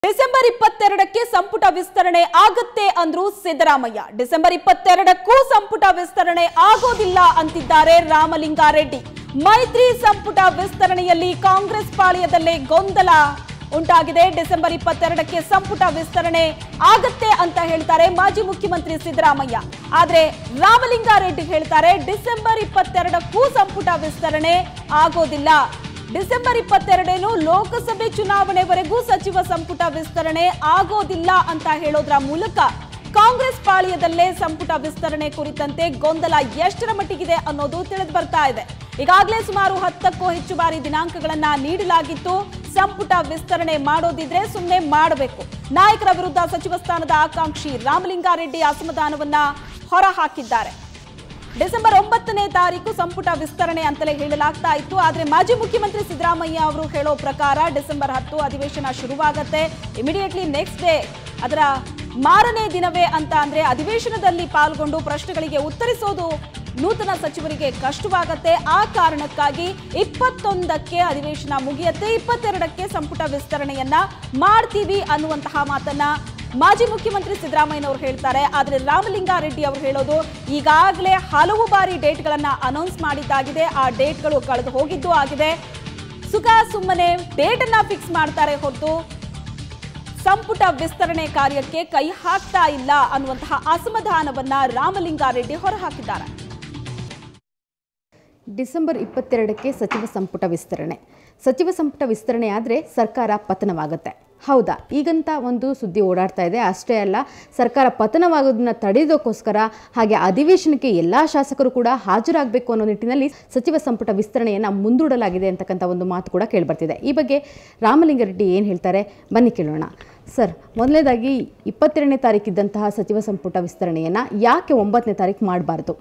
December ಇಪ್ಪತ್ತೆರಡಕ್ಕೆ ಸಂಪುಟ ವಿಸ್ತರಣೆ ಆಗತ್ತೆ ಅಂದ್ರು ಸಿದ್ದರಾಮಯ್ಯ ಡಿಸೆಂಬರ್ ಇಪ್ಪತ್ತೆರಡಕ್ಕೂ ಸಂಪುಟ ವಿಸ್ತರಣೆ ಆಗೋದಿಲ್ಲ ಅಂತಿದ್ದಾರೆ ರಾಮಲಿಂಗಾರೆಡ್ಡಿ ಮೈತ್ರಿ ಸಂಪುಟ ವಿಸ್ತರಣೆಯಲ್ಲಿ ಕಾಂಗ್ರೆಸ್ ಪಾಳ್ಯದಲ್ಲೇ ಗೊಂದಲ ಉಂಟಾಗಿದೆ ಡಿಸೆಂಬರ್ ಇಪ್ಪತ್ತೆರಡಕ್ಕೆ ಸಂಪುಟ ವಿಸ್ತರಣೆ ಆಗತ್ತೆ ಅಂತ ಹೇಳ್ತಾರೆ ಮಾಜಿ ಮುಖ್ಯಮಂತ್ರಿ ಸಿದ್ದರಾಮಯ್ಯ ಆದ್ರೆ ರಾಮಲಿಂಗಾರೆಡ್ಡಿ ಹೇಳ್ತಾರೆ ಡಿಸೆಂಬರ್ ಇಪ್ಪತ್ತೆರಡಕ್ಕೂ ಸಂಪುಟ ವಿಸ್ತರಣೆ ಆಗೋದಿಲ್ಲ ಡಿಸೆಂಬರ್ ಇಪ್ಪತ್ತೆರಡೇನು ಲೋಕಸಭೆ ಚುನಾವಣೆವರೆಗೂ ಸಚಿವ ಸಂಪುಟ ವಿಸ್ತರಣೆ ಆಗೋದಿಲ್ಲ ಅಂತ ಹೇಳೋದ್ರ ಮೂಲಕ ಕಾಂಗ್ರೆಸ್ ಪಾಳ್ಯದಲ್ಲೇ ಸಂಪುಟ ವಿಸ್ತರಣೆ ಕುರಿತಂತೆ ಗೊಂದಲ ಎಷ್ಟರ ಮಟ್ಟಿಗಿದೆ ಅನ್ನೋದು ತಿಳಿದು ಬರ್ತಾ ಇದೆ ಈಗಾಗಲೇ ಸುಮಾರು ಹತ್ತಕ್ಕೂ ಹೆಚ್ಚು ಬಾರಿ ದಿನಾಂಕಗಳನ್ನ ನೀಡಲಾಗಿತ್ತು ಸಂಪುಟ ವಿಸ್ತರಣೆ ಮಾಡೋದಿದ್ರೆ ಸುಮ್ಮನೆ ಮಾಡಬೇಕು ನಾಯಕರ ವಿರುದ್ಧ ಸಚಿವ ಸ್ಥಾನದ ಆಕಾಂಕ್ಷಿ ರಾಮಲಿಂಗಾರೆಡ್ಡಿ ಅಸಮಾಧಾನವನ್ನ ಹೊರ ಹಾಕಿದ್ದಾರೆ ಡಿಸೆಂಬರ್ ಒಂಬತ್ತನೇ ತಾರೀಕು ಸಂಪುಟ ವಿಸ್ತರಣೆ ಅಂತಲೇ ಹೇಳಲಾಗ್ತಾ ಇತ್ತು ಆದ್ರೆ ಮಾಜಿ ಮುಖ್ಯಮಂತ್ರಿ ಸಿದ್ದರಾಮಯ್ಯ ಅವರು ಹೇಳೋ ಪ್ರಕಾರ ಡಿಸೆಂಬರ್ ಹತ್ತು ಅಧಿವೇಶನ ಶುರುವಾಗತ್ತೆ ಇಮಿಡಿಯೇಟ್ಲಿ ನೆಕ್ಸ್ಟ್ ಡೇ ಅದರ ಮಾರನೇ ದಿನವೇ ಅಂತ ಅಂದ್ರೆ ಅಧಿವೇಶನದಲ್ಲಿ ಪಾಲ್ಗೊಂಡು ಪ್ರಶ್ನೆಗಳಿಗೆ ಉತ್ತರಿಸೋದು ನೂತನ ಸಚಿವರಿಗೆ ಕಷ್ಟವಾಗತ್ತೆ ಆ ಕಾರಣಕ್ಕಾಗಿ ಇಪ್ಪತ್ತೊಂದಕ್ಕೆ ಅಧಿವೇಶನ ಮುಗಿಯತ್ತೆ ಇಪ್ಪತ್ತೆರಡಕ್ಕೆ ಸಂಪುಟ ವಿಸ್ತರಣೆಯನ್ನ ಮಾಡ್ತೀವಿ ಅನ್ನುವಂತಹ ಮಾತನ್ನ ಮಾಜಿ ಮುಖ್ಯಮಂತ್ರಿ ಸಿದ್ದರಾಮಯ್ಯನವರು ಹೇಳ್ತಾರೆ ಆದರೆ ರಾಮಲಿಂಗಾರೆಡ್ಡಿ ಅವರು ಹೇಳೋದು ಈಗಾಗಲೇ ಹಲವು ಬಾರಿ ಡೇಟ್ಗಳನ್ನ ಅನೌನ್ಸ್ ಮಾಡಿದ್ದಾಗಿದೆ ಆ ಡೇಟ್ಗಳು ಕಳೆದು ಹೋಗಿದ್ದು ಆಗಿದೆ ಸುಖ ಸುಮ್ಮನೆ ಡೇಟ್ ಅನ್ನ ಫಿಕ್ಸ್ ಮಾಡ್ತಾರೆ ಹೊರತು ಸಂಪುಟ ವಿಸ್ತರಣೆ ಕಾರ್ಯಕ್ಕೆ ಕೈ ಹಾಕ್ತಾ ಇಲ್ಲ ಅನ್ನುವಂತಹ ಅಸಮಾಧಾನವನ್ನ ರಾಮಲಿಂಗಾರೆಡ್ಡಿ ಹೊರಹಾಕಿದ್ದಾರೆ ಡಿಸೆಂಬರ್ ಇಪ್ಪತ್ತೆರಡಕ್ಕೆ ಸಚಿವ ಸಂಪುಟ ವಿಸ್ತರಣೆ ಸಚಿವ ಸಂಪುಟ ವಿಸ್ತರಣೆ ಆದರೆ ಸರ್ಕಾರ ಪತನವಾಗುತ್ತೆ ಹೌದಾ ಈಗಂತ ಒಂದು ಸುದ್ದಿ ಓಡಾಡ್ತಾ ಇದೆ ಅಷ್ಟೇ ಅಲ್ಲ ಸರ್ಕಾರ ಪತನವಾಗೋದನ್ನ ತಡೆಯೋದಕ್ಕೋಸ್ಕರ ಹಾಗೆ ಅಧಿವೇಶನಕ್ಕೆ ಎಲ್ಲ ಶಾಸಕರು ಕೂಡ ಹಾಜರಾಗಬೇಕು ಅನ್ನೋ ನಿಟ್ಟಿನಲ್ಲಿ ಸಚಿವ ಸಂಪುಟ ವಿಸ್ತರಣೆಯನ್ನು ಮುಂದೂಡಲಾಗಿದೆ ಅಂತಕ್ಕಂಥ ಒಂದು ಮಾತು ಕೂಡ ಕೇಳಿಬರ್ತಿದೆ ಈ ಬಗ್ಗೆ ರಾಮಲಿಂಗಾರೆಡ್ಡಿ ಏನು ಹೇಳ್ತಾರೆ ಬನ್ನಿ ಕೇಳೋಣ ಸರ್ ಮೊದಲನೇದಾಗಿ ಇಪ್ಪತ್ತೆರಡನೇ ತಾರೀಕಿದ್ದಂತಹ ಸಚಿವ ಸಂಪುಟ ವಿಸ್ತರಣೆಯನ್ನು ಯಾಕೆ ಒಂಬತ್ತನೇ ತಾರೀಕು ಮಾಡಬಾರ್ದು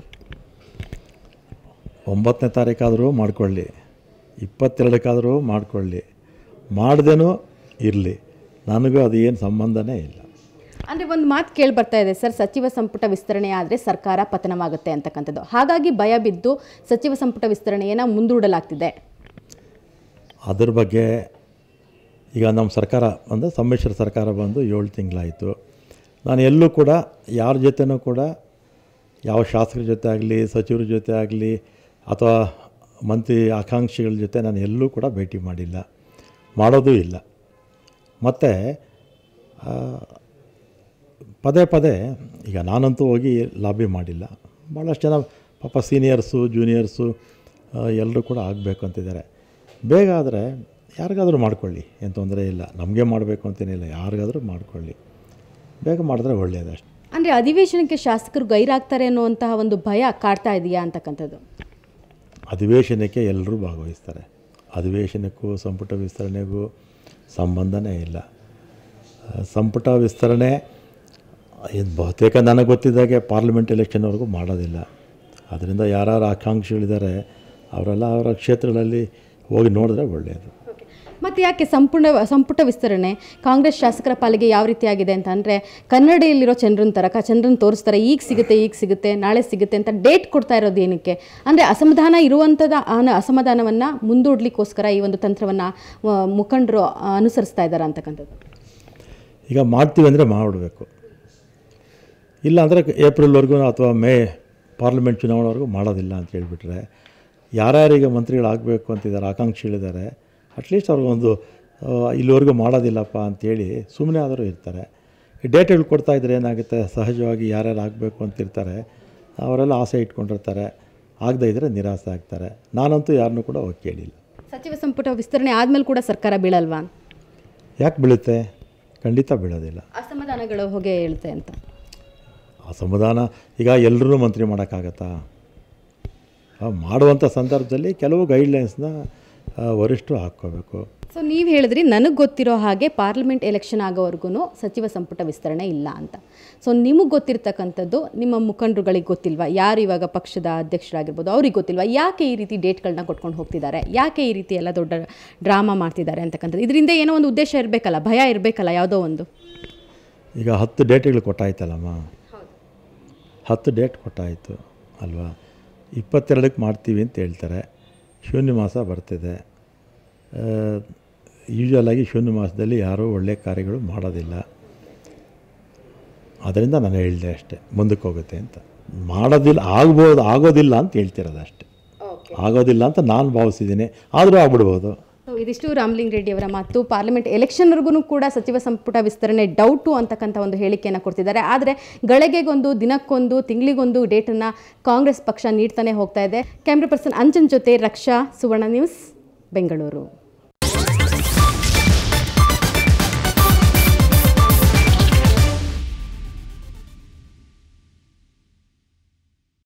ಒಂಬತ್ತನೇ ತಾರೀಕಾದರೂ ಮಾಡ್ಕೊಳ್ಳಿ ಇಪ್ಪತ್ತೆರಡಕ್ಕಾದರೂ ಮಾಡ್ಕೊಳ್ಳಿ ಮಾಡ್ದೇನೂ ಇರಲಿ ನನಗೂ ಅದು ಏನು ಸಂಬಂಧನೇ ಇಲ್ಲ ಅಂದರೆ ಒಂದು ಮಾತು ಕೇಳಿ ಬರ್ತಾ ಇದೆ ಸರ್ ಸಚಿವ ಸಂಪುಟ ವಿಸ್ತರಣೆ ಆದರೆ ಸರ್ಕಾರ ಪತನವಾಗುತ್ತೆ ಅಂತಕ್ಕಂಥದ್ದು ಹಾಗಾಗಿ ಭಯ ಬಿದ್ದು ಸಚಿವ ಸಂಪುಟ ವಿಸ್ತರಣೆಯನ್ನು ಮುಂದೂಡಲಾಗ್ತಿದೆ ಅದ್ರ ಬಗ್ಗೆ ಈಗ ನಮ್ಮ ಸರ್ಕಾರ ಅಂದರೆ ಸಮ್ಮಿಶ್ರ ಸರ್ಕಾರ ಬಂದು ಏಳು ತಿಂಗಳಾಯಿತು ನಾನು ಎಲ್ಲೂ ಕೂಡ ಯಾರ ಜೊತೆನೂ ಕೂಡ ಯಾವ ಶಾಸಕರ ಜೊತೆ ಆಗಲಿ ಸಚಿವರ ಜೊತೆ ಆಗಲಿ ಅಥವಾ ಮಂತ್ರಿ ಆಕಾಂಕ್ಷಿಗಳ ಜೊತೆ ನಾನು ಎಲ್ಲೂ ಕೂಡ ಭೇಟಿ ಮಾಡಿಲ್ಲ ಮಾಡೋದೂ ಇಲ್ಲ ಮತ್ತು ಪದೇ ಪದೇ ಈಗ ನಾನಂತೂ ಹೋಗಿ ಲಾಬಿ ಮಾಡಿಲ್ಲ ಭಾಳಷ್ಟು ಜನ ಪಾಪ ಸೀನಿಯರ್ಸು ಜೂನಿಯರ್ಸು ಎಲ್ಲರೂ ಕೂಡ ಆಗಬೇಕು ಅಂತಿದ್ದಾರೆ ಬೇಗ ಆದರೆ ಯಾರಿಗಾದರೂ ಮಾಡ್ಕೊಳ್ಳಿ ಏನು ತೊಂದರೆ ಇಲ್ಲ ನಮಗೆ ಮಾಡಬೇಕು ಅಂತೇನಿಲ್ಲ ಯಾರಿಗಾದರೂ ಮಾಡ್ಕೊಳ್ಳಿ ಬೇಗ ಮಾಡಿದ್ರೆ ಒಳ್ಳೆಯದು ಅಷ್ಟೆ ಅಂದರೆ ಅಧಿವೇಶನಕ್ಕೆ ಶಾಸಕರು ಗೈರಾಗ್ತಾರೆ ಅನ್ನುವಂತಹ ಒಂದು ಭಯ ಕಾಡ್ತಾ ಇದೆಯಾ ಅಂತಕ್ಕಂಥದ್ದು ಅಧಿವೇಶನಕ್ಕೆ ಎಲ್ಲರೂ ಭಾಗವಹಿಸ್ತಾರೆ ಅಧಿವೇಶನಕ್ಕೂ ಸಂಪುಟ ವಿಸ್ತರಣೆಗೂ ಸಂಬಂಧನೇ ಇಲ್ಲ ಆ, ಸಂಪುಟ ವಿಸ್ತರಣೆ ಇದು ಬಹುತೇಕ ನನಗೆ ಗೊತ್ತಿದ್ದಾಗೆ ಪಾರ್ಲಿಮೆಂಟ್ ಎಲೆಕ್ಷನ್ವರೆಗೂ ಮಾಡೋದಿಲ್ಲ ಅದರಿಂದ ಯಾರ್ಯಾರು ಆಕಾಂಕ್ಷಿಗಳಿದ್ದಾರೆ ಅವರೆಲ್ಲ ಅವರ ಕ್ಷೇತ್ರಗಳಲ್ಲಿ ಹೋಗಿ ನೋಡಿದ್ರೆ ಒಳ್ಳೆಯದು ಮತ್ತು ಯಾಕೆ ಸಂಪೂರ್ಣ ಸಂಪುಟ ವಿಸ್ತರಣೆ ಕಾಂಗ್ರೆಸ್ ಶಾಸಕರ ಪಾಲಿಗೆ ಯಾವ ರೀತಿ ಆಗಿದೆ ಅಂತ ಅಂದರೆ ಕನ್ನಡಿಯಲ್ಲಿರೋ ಚಂದ್ರನ ತರಕ ಚಂದ್ರನ್ ತೋರಿಸ್ತಾರೆ ಈಗ ಸಿಗುತ್ತೆ ಈಗ ಸಿಗುತ್ತೆ ನಾಳೆ ಸಿಗುತ್ತೆ ಅಂತ ಡೇಟ್ ಕೊಡ್ತಾ ಇರೋದು ಏನಕ್ಕೆ ಅಂದರೆ ಅಸಮಾಧಾನ ಇರುವಂಥದ್ದು ಆ ಅಸಮಾಧಾನವನ್ನು ಮುಂದೂಡ್ಲಿಕ್ಕೋಸ್ಕರ ಈ ಒಂದು ತಂತ್ರವನ್ನು ಮುಖಂಡರು ಆ, ಅನುಸರಿಸ್ತಾ ಇದ್ದಾರೆ ಅಂತಕ್ಕಂಥದ್ದು ಈಗ ಮಾಡ್ತೀವಿ ಅಂದರೆ ಮಾಡಿಬಿಡ್ಬೇಕು ಇಲ್ಲ ಅಂದರೆ ಏಪ್ರಿಲ್ವರೆಗೂ ಅಥವಾ ಮೇ ಪಾರ್ಲಿಮೆಂಟ್ ಚುನಾವಣೆವರೆಗೂ ಮಾಡೋದಿಲ್ಲ ಅಂತ ಹೇಳ್ಬಿಟ್ರೆ ಯಾರ್ಯಾರಿಗೆ ಮಂತ್ರಿಗಳಾಗಬೇಕು ಅಂತಿದ್ದಾರೆ ಆಕಾಂಕ್ಷಿಗಳಿದ್ದಾರೆ ಅಟ್ಲೀಸ್ಟ್ ಅವ್ರಿಗೊಂದು ಆ, ಇಲ್ಲಿವರೆಗೂ ಮಾಡೋದಿಲ್ಲಪ್ಪ ಅಂತೇಳಿ ಸುಮ್ಮನೆ ಆದರೂ ಇರ್ತಾರೆ ಈ ಡೇಟ್ಗಳು ಕೊಡ್ತಾ ಇದ್ರೆ ಏನಾಗುತ್ತೆ ಸಹಜವಾಗಿ ಯಾರ್ಯಾರು ಆಗಬೇಕು ಅಂತಿರ್ತಾರೆ ಅವರೆಲ್ಲ ಆಸೆ ಇಟ್ಕೊಂಡಿರ್ತಾರೆ ಆಗದೇ ಇದ್ದರೆ ನಿರಾಸೆ ಆಗ್ತಾರೆ ನಾನಂತೂ ಯಾರನ್ನೂ ಕೂಡ ಹೋಗಿ ಕೇಳಿಲ್ಲ ಸಚಿವ ಸಂಪುಟ ವಿಸ್ತರಣೆ ಆದಮೇಲೆ ಕೂಡ ಸರ್ಕಾರ ಬೀಳಲ್ವಾ ಯಾಕೆ ಬೀಳುತ್ತೆ ಖಂಡಿತ ಬೀಳೋದಿಲ್ಲ ಅಸಮಾಧಾನಗಳು ಹೊಗೆ ಹೇಳ್ತೆ ಅಂತ ಅಸಮಾಧಾನ ಈಗ ಎಲ್ಲರೂ ಮಂತ್ರಿ ಮಾಡೋಕ್ಕಾಗತ್ತಾ ಆ, ಮಾಡುವಂಥ ಸಂದರ್ಭದಲ್ಲಿ ಕೆಲವು ಗೈಡ್ಲೈನ್ಸ್ನ ವರಿಷ್ಠರು ಹಾಕ್ಕೋಬೇಕು ಸೊ ನೀವು ಹೇಳಿದ್ರಿ ನನಗೆ ಗೊತ್ತಿರೋ ಹಾಗೆ ಪಾರ್ಲಿಮೆಂಟ್ ಎಲೆಕ್ಷನ್ ಆಗೋವರೆಗೂ ಸಚಿವ ಸಂಪುಟ ವಿಸ್ತರಣೆ ಇಲ್ಲ ಅಂತ ಸೊ ನಿಮಗೆ ಗೊತ್ತಿರ್ತಕ್ಕಂಥದ್ದು ನಿಮ್ಮ ಮುಖಂಡರುಗಳಿಗೆ ಗೊತ್ತಿಲ್ವಾ ಯಾರು ಇವಾಗ ಪಕ್ಷದ ಅಧ್ಯಕ್ಷರಾಗಿರ್ಬೋದು ಅವ್ರಿಗೆ ಗೊತ್ತಿಲ್ವಾ ಯಾಕೆ ಈ ರೀತಿ ಡೇಟ್ಗಳನ್ನ ಕೊಟ್ಕೊಂಡು ಹೋಗ್ತಿದ್ದಾರೆ ಯಾಕೆ ಈ ರೀತಿ ಎಲ್ಲ ದೊಡ್ಡ ಡ್ರಾಮಾ ಮಾಡ್ತಿದ್ದಾರೆ ಅಂತಕ್ಕಂಥದ್ದು ಇದರಿಂದ ಏನೋ ಒಂದು ಉದ್ದೇಶ ಇರಬೇಕಲ್ಲ ಭಯ ಇರಬೇಕಲ್ಲ ಯಾವುದೋ ಒಂದು ಈಗ ಹತ್ತು ಡೇಟ್ಗಳು ಕೊಟ್ಟಾಯ್ತಲ್ಲಮ್ಮ ಹತ್ತು ಡೇಟ್ ಕೊಟ್ಟಾಯಿತು ಅಲ್ವಾ ಇಪ್ಪತ್ತೆರಡಕ್ಕೆ ಮಾಡ್ತೀವಿ ಅಂತ ಹೇಳ್ತಾರೆ ಶೂನ್ಯ ಮಾಸ ಬರ್ತಿದೆ ಆ, ಯೂಶ್ವಲಾಗಿ ಶೂನ್ಯ ಮಾಸದಲ್ಲಿ ಯಾರೂ ಒಳ್ಳೆಯ ಕಾರ್ಯಗಳು ಮಾಡೋದಿಲ್ಲ ಅದರಿಂದ ನಾನು ಹೇಳಿದೆ ಅಷ್ಟೇ ಮುಂದಕ್ಕೆ ಹೋಗುತ್ತೆ ಅಂತ ಮಾಡೋದಿಲ್ಲ ಆಗ್ಬೋದು ಆಗೋದಿಲ್ಲ ಅಂತ ಹೇಳ್ತಿರೋದು ಅಷ್ಟೇ ಆಗೋದಿಲ್ಲ ಅಂತ ನಾನು ಭಾವಿಸಿದ್ದೀನಿ ಆದರೂ ಆಗ್ಬಿಡ್ಬೋದು ಸೊ ಇದಿಷ್ಟು ರಾಮಲಿಂಗ್ ರೆಡ್ಡಿ ಅವರ ಮಾತು ಪಾರ್ಲಿಮೆಂಟ್ ಎಲೆಕ್ಷನ್ವರೆಗೂ ಕೂಡ ಸಚಿವ ಸಂಪುಟ ವಿಸ್ತರಣೆ ಡೌಟು ಅಂತಕ್ಕಂಥ ಒಂದು ಹೇಳಿಕೆಯನ್ನು ಕೊಡ್ತಿದ್ದಾರೆ ಆದರೆ ಗಳಿಗೆಗೊಂದು ದಿನಕ್ಕೊಂದು ತಿಂಗಳಿಗೊಂದು ಡೇಟನ್ನು ಕಾಂಗ್ರೆಸ್ ಪಕ್ಷ ನೀಡ್ತಾನೆ ಹೋಗ್ತಾ ಇದೆ ಕ್ಯಾಮ್ರಾ ಪರ್ಸನ್ ಅಂಜನ್ ಜೊತೆ ರಕ್ಷಾ ಸುವರ್ಣ ನ್ಯೂಸ್ ಬೆಂಗಳೂರು